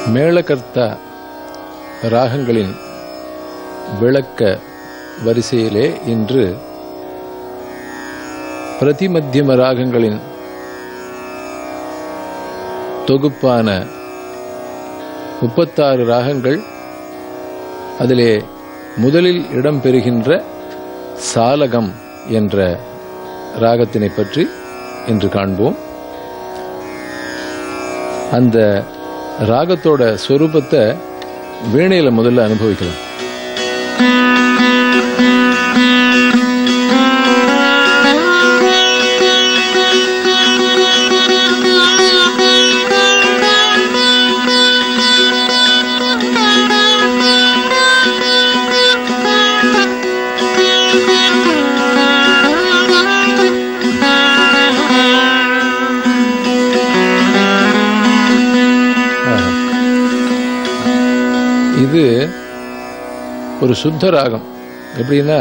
மேளகர்த்தா ராகங்களின் விளக்க வரிசையிலே இன்று பிரதிமத்தியம ராகங்களின் தொகுப்பான முப்பத்தாறு ராகங்கள் அதிலே முதலில் இடம்பெறுகின்ற சாலகம் என்ற ராகத்தினை பற்றி இன்று காண்போம் அந்த ராகத்தோட ஸ்வரூபத்தை வீணையில முதல்ல அனுபவிக்கலாம் இது ஒரு சுத்த ராகம் எப்படின்னா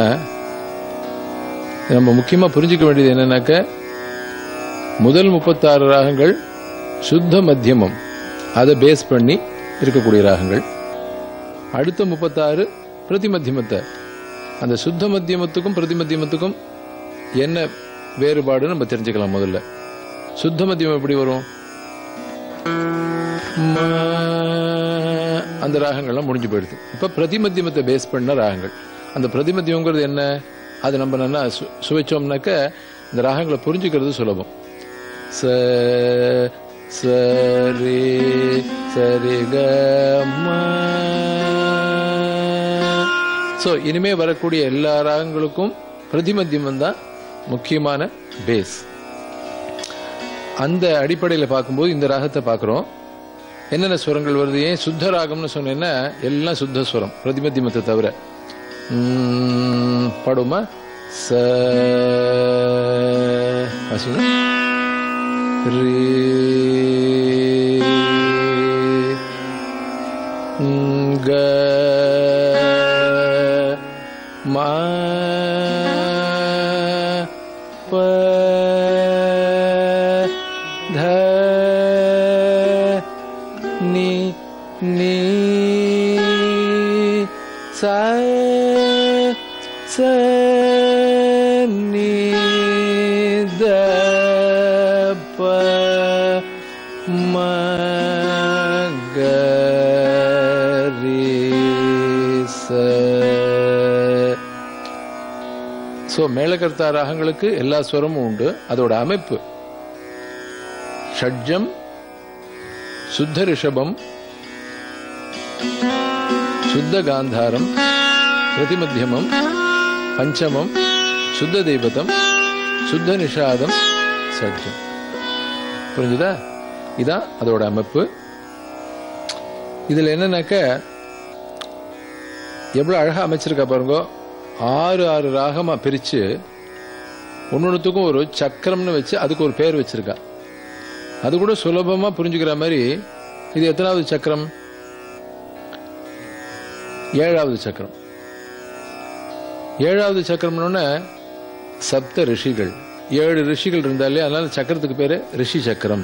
நம்ம முக்கியமாக புரிஞ்சுக்க வேண்டியது என்னன்னாக்க முதல் முப்பத்தாறு ராகங்கள் சுத்த மத்தியமம் அதை பேஸ் பண்ணி இருக்கக்கூடிய ராகங்கள் அடுத்த முப்பத்தாறு பிரதிமத்தியமத்தை அந்த சுத்த மத்தியமத்துக்கும் பிரதிமத்தியமத்துக்கும் என்ன வேறுபாடுன்னு நம்ம தெரிஞ்சுக்கலாம் முதல்ல சுத்த மத்தியம் எப்படி வரும் ம, அந்த ராகங்கள்லாம் முடிஞ்சு போயிடுது இப்போ பிரதிமத்தியமத்தை பேஸ் பண்ண ராகங்கள் அந்த பிரதிமத்தியம்ங்கிறது என்ன அது நம்ம நல்லா சு சுவைச்சோம்னாக்க இந்த ராகங்களை புரிஞ்சுக்கிறது சுலபம் ச சரி சரி க ஸோ இனிமே வரக்கூடிய எல்லா ராகங்களுக்கும் பிரதிமத்தியமம் தான் முக்கியமான பேஸ் அந்த அடிப்படையில் பார்க்கும்போது இந்த ராகத்தை பார்க்குறோம் என்னென்ன ஸ்வரங்கள் வருது ஏன் சுத்த ராகம்னு சொன்னேன்னா எல்லாம் சுத்த ஸ்வரம் பிரதிமத்தியமத்தை தவிர உம், பாடுமா ச வாசிங்க. ரீ உம், க மா ப த ni ni sa sa ni da pa ma ga ri sa so மேலகர்த்தா ராகங்களுக்கு எல்லா ஸ்வரமும் உண்டு அதோட அமைப்பு ஷட்ஜம் சுத்த ரிஷபம் சுத்த காந்தாரம் பிரதிமத்தியமம் பஞ்சமம் சுத்த தெய்வதம் சுத்த நிஷாதம் சட்ஜம் புரிஞ்சுதா இதான் அதோட அமைப்பு இதுல என்னன்னாக்க எவ்வளவு அழகா அமைச்சிருக்கா பாருங்க ஆறு ஆறு ராகமா பிரிச்சு ஒன்னொன்னுத்துக்கும் ஒரு சக்கரம்னு வச்சு அதுக்கு ஒரு பேர் வச்சிருக்கா அது கூட சுலபமா புரிஞ்சுக்கிற மாதிரி இது எத்தனாவது சக்கரம் ஏழாவது சக்கரம் ஏழாவது சக்கரம்னு சப்த ரிஷிகள் ஏழு ரிஷிகள் இருந்தாலே அதனால சக்கரத்துக்கு பேரு ரிஷி சக்கரம்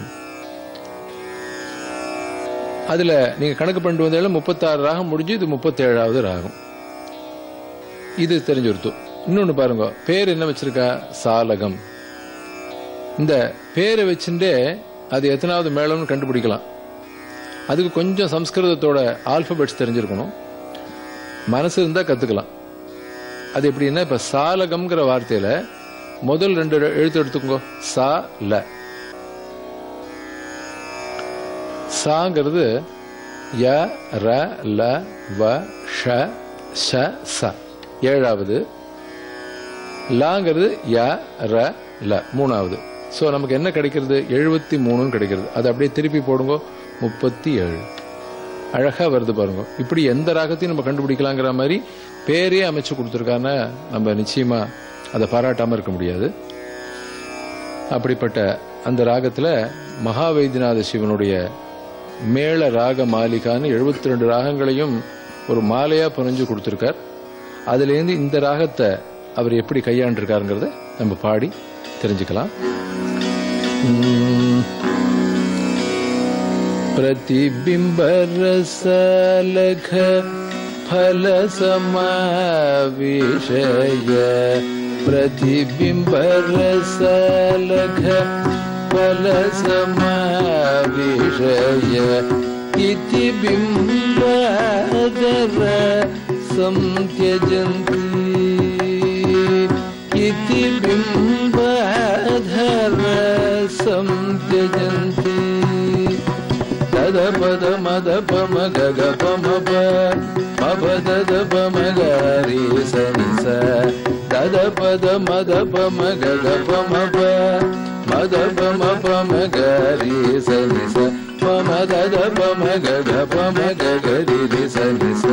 அதுல நீங்க கணக்கு பண்ணிட்டு வந்தாலும் முப்பத்தாறு ராகம் முடிஞ்சு இது முப்பத்தேழாவது ராகம் இது தெரிஞ்சுருத்து இன்னொன்னு பாருங்க பேர் என்ன வச்சிருக்கா சாலகம் இந்த பேரை வச்சுட்டே அது எத்தனாவது மேளம்னு கண்டுபிடிக்கலாம் அதுக்கு கொஞ்சம் சம்ஸ்கிருதத்தோட ஆல்பபெட்ஸ் தெரிஞ்சிருக்கணும் மனசு இருந்தால் கற்றுக்கலாம் அது எப்படின்னா இப்போ சாலகம்ங்கிற வார்த்தையில் முதல் ரெண்டு எழுத்து எடுத்துக்கோங்க சா ல சாங்கிறது ய ர ல வ ஷ ஷ ச ஏழாவது லாங்கிறது ய ர ல மூணாவது ஸோ நமக்கு என்ன கிடைக்கிறது எழுபத்தி மூணுன்னு கிடைக்கிறது அதை அப்படியே திருப்பி போடுங்க முப்பத்தி ஏழு அழகாக வருது பாருங்க இப்படி எந்த ராகத்தையும் நம்ம கண்டுபிடிக்கலாங்கிற மாதிரி பேரே அமைச்சு கொடுத்துருக்கான்னா நம்ம நிச்சயமா அதை பாராட்டாமல் இருக்க முடியாது அப்படிப்பட்ட அந்த ராகத்தில் மகாவைத்தியநாத சிவனுடைய மேள ராக மாலிகான்னு எழுபத்தி ரெண்டு ராகங்களையும் ஒரு மாலையாக புரிஞ்சு கொடுத்துருக்கார் அதுலேருந்து இந்த ராகத்தை அவர் எப்படி கையாண்டிருக்காருங்கிறத நம்ம பாடி தெரிஞ்சுக்கலாம் உம், प्रतिबिम्बरसलघ फलसमाविषय प्रतिबिम्बरसलघ फलसमाविषय इति बिम्बादर संत्यजन्ति इति बिम्बाधर संत्यजन्ति தத பத மத பம கக பம ப மப தத பம கரி சனி ச தத பத மத பம கக பம ப மத பம பம கரி சனி ச பம தத பம கக பம கரி ரி சனி ச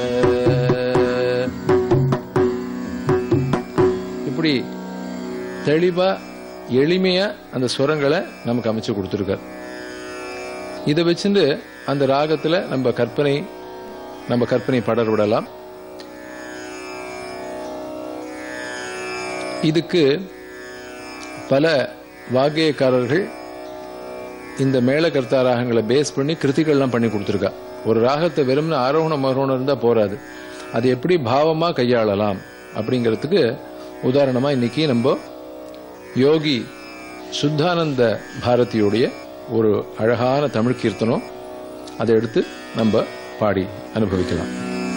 இப்படி தெளிவா எளிமையா அந்த ஸ்வரங்களை நமக்கு அமைச்சு கொடுத்துருக்கார் இதை வச்சுட்டு அந்த ராகத்துல நம்ம கற்பனை நம்ம கற்பனை படர் விடலாம் இதுக்கு பல வாக்கியக்காரர்கள் இந்த மேளகர்த்தா ராகங்களை பேஸ் பண்ணி கிருத்திகள்லாம் பண்ணி கொடுத்துருக்கா ஒரு ராகத்தை வெறும்னு ஆரோகணம் ஆரோகணம் இருந்தா போராது அது எப்படி பாவமா கையாளலாம் அப்படிங்கிறதுக்கு உதாரணமா இன்னைக்கு நம்ம யோகி சுத்தானந்த பாரதியுடைய ஒரு அழகான தமிழ் கீர்த்தனம் அதை எடுத்து நம்ம பாடி அனுபவிக்கலாம்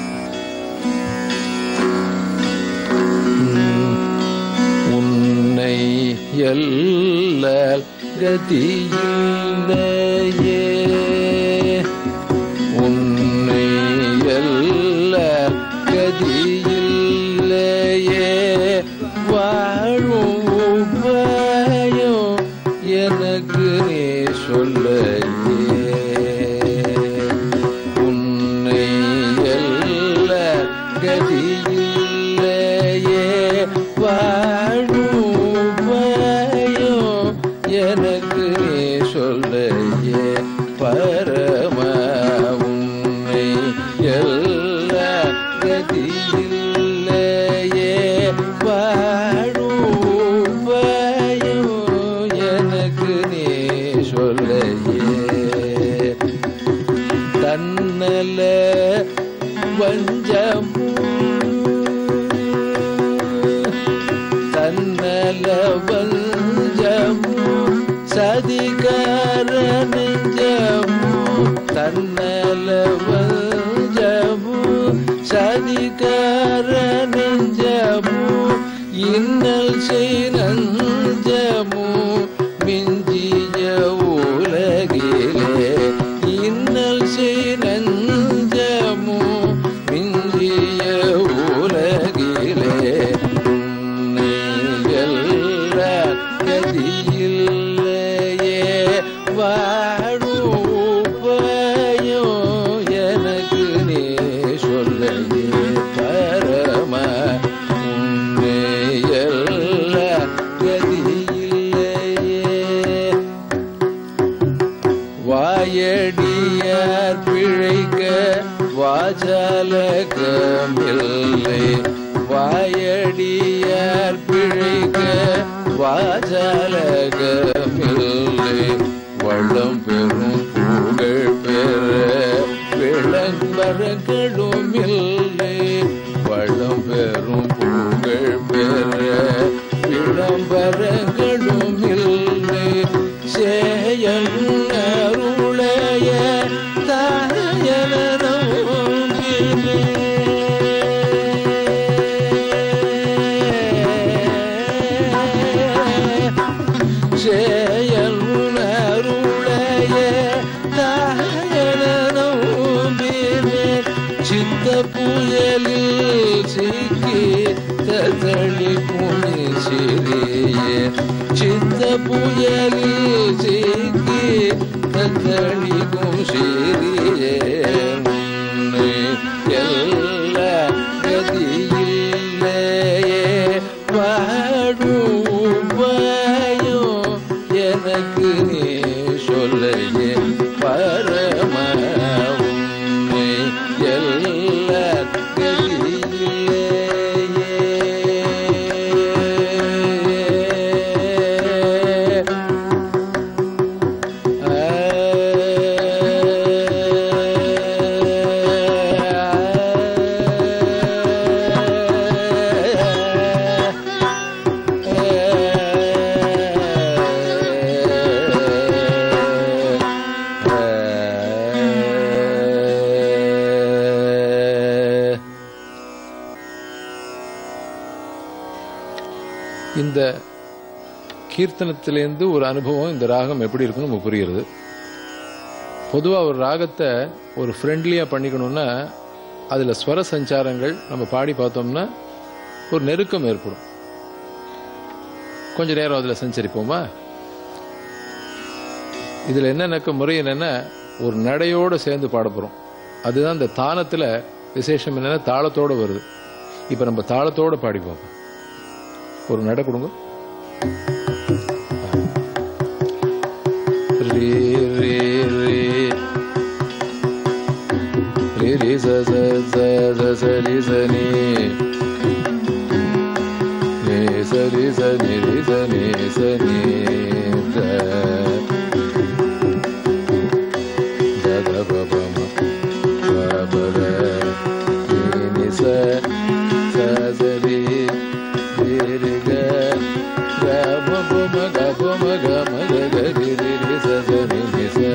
உன்னை எல்ல கதியில்லையே உன்னை எல்ல கதியில்லையே வாழும் உபாயம் எனக்கு நீ சொல்லையே உன்னை எல்ல கதியில்லையே வாழும் உபாயம் எனக்கு நீ சொல்லையே பரம உன்னை எல்ல கதியில்லையே வாழும் உபாயம் எனக்கு நீ சொல்லையே தன்னல வஞ்சமு தன்னல வஞ்சமு சதிகார நெஞ்சமு தன்னல வஞ்சமு சதிகார நெஞ்சமு இன்னல் செய் நஞ்சமு மிஞ்சிய உலகிலே இன்னல் செய் நஞ்சமு மிஞ்சிய உலகிலே உன்னை எல்ல கதியில்லையே வாழும் உபாயம் எனக்கு நீ சொல்லையே பரம உன்னை எல்ல கதியில்லையே வாயடியார் பிழைக்க வாஜாலகமில்லை வாயடியார் பிழைக்க வாஜாலகமில்லை வள்ளம் பெரும் புகழ் பெற விளம்பரங்களும் இல்லை வள்ளம் பெரும் புகழ் பெற விளம்பரங்களும் இல்லை சேயன் அருளைய தாயனரும் சேயல் உணருளைய தாயனரும் சித்த புயலில் சிக்கி தத்தளி புனி சிறியே சித்த புயலில் சிக்கி தத்தளி சிறியே உன்னை எல்லா கதியில்லையே வாழும் உபாயம் எனக்கு நீ சொல்லையே பரம உன்னை எல்லா கதியில்லையே இந்த கீர்த்தனத்திலேருந்து ஒரு அனுபவம் இந்த ராகம் எப்படி இருக்குன்னு நமக்கு புரியுறது பொதுவாக ஒரு ராகத்தை ஒரு ஃப்ரெண்ட்லியாக பண்ணிக்கணும்னா அதில் ஸ்வர சஞ்சாரங்கள் நம்ம பாடி பார்த்தோம்னா ஒரு நெருக்கம் ஏற்படும் கொஞ்ச நேரம் அதில் சஞ்சரிப்போமா இதில் என்னென்னக்க முறை என்னென்னா ஒரு நடையோடு சேர்ந்து பாட போகிறோம் அதுதான் இந்த தானத்தில் விசேஷம் என்னென்னா தாளத்தோடு வருது இப்போ நம்ம தாளத்தோடு பாடிப்போம் ஒரு நடை கொடுங்க ரே ரே ரே ரே ரே ச ச ச ச ச ரி ச நீ நே ச ரி ச நி ரி ச நி ச நீ த த த ப ப ம ப ப த நீ நி ச ச ச ரி ரி ரி க க ம ப ம க ப ம க ம க க ரி ரி ரி ச ச நி நி ச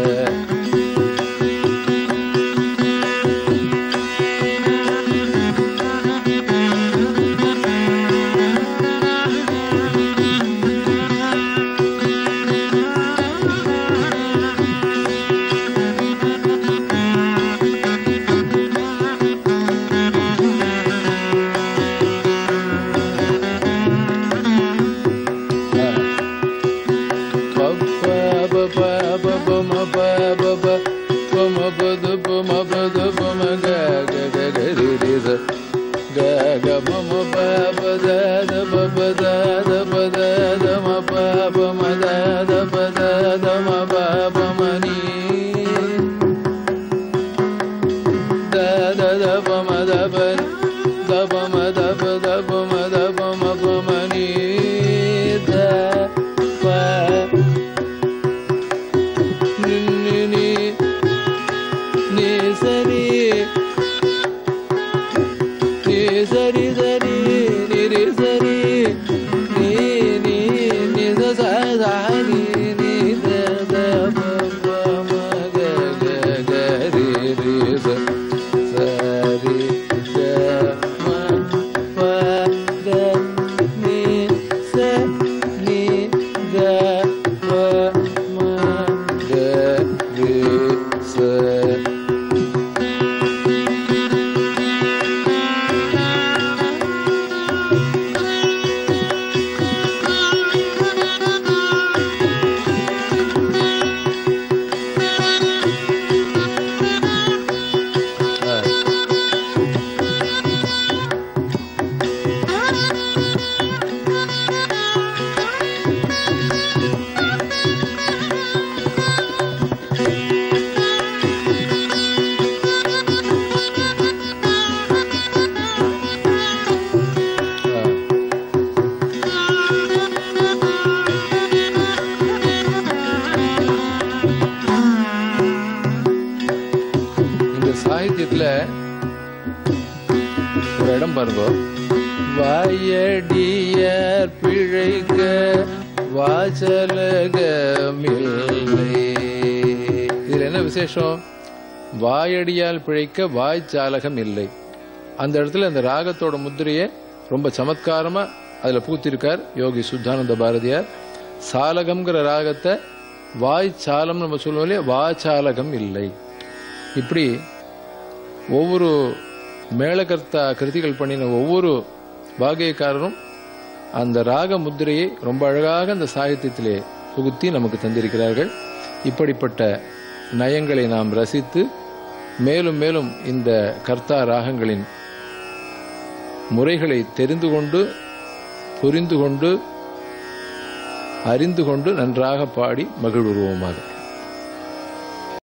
இந்த சாகித்யத்துல ஒரு இடம் பாருங்க வாயடியார் பிழைக்க வாசலகமில்லை இதுல என்ன விசேஷம் வாயடியால் பிழைக்க வாய்ச்சாலகம் இல்லை அந்த இடத்துல அந்த ராகத்தோட முத்திரையை ரொம்ப சமத்காரமா அதுல பூத்திருக்கார் யோகி சுத்தானந்த பாரதியார் சாலகம்ங்கிற ராகத்தை வாய்ச்சாலம் நம்ம சொல்லுவோம் இல்லையா வாச்சாலகம் இல்லை இப்படி ஒவ்வொரு மேளகர்த்தா கிருதிகள் பண்ணின ஒவ்வொரு வாகியக்காரரும் அந்த ராக முத்திரையை ரொம்ப அழகாக அந்த சாகித்யத்திலே புகுத்தி நமக்கு தந்திருக்கிறார்கள் இப்படிப்பட்ட நயங்களை நாம் ரசித்து மேலும் மேலும் இந்த கர்த்தா ராகங்களின் முறைகளை தெரிந்து கொண்டு புரிந்து கொண்டு அறிந்து கொண்டு நன்றாக பாடி மகிழ்வுருவோமாக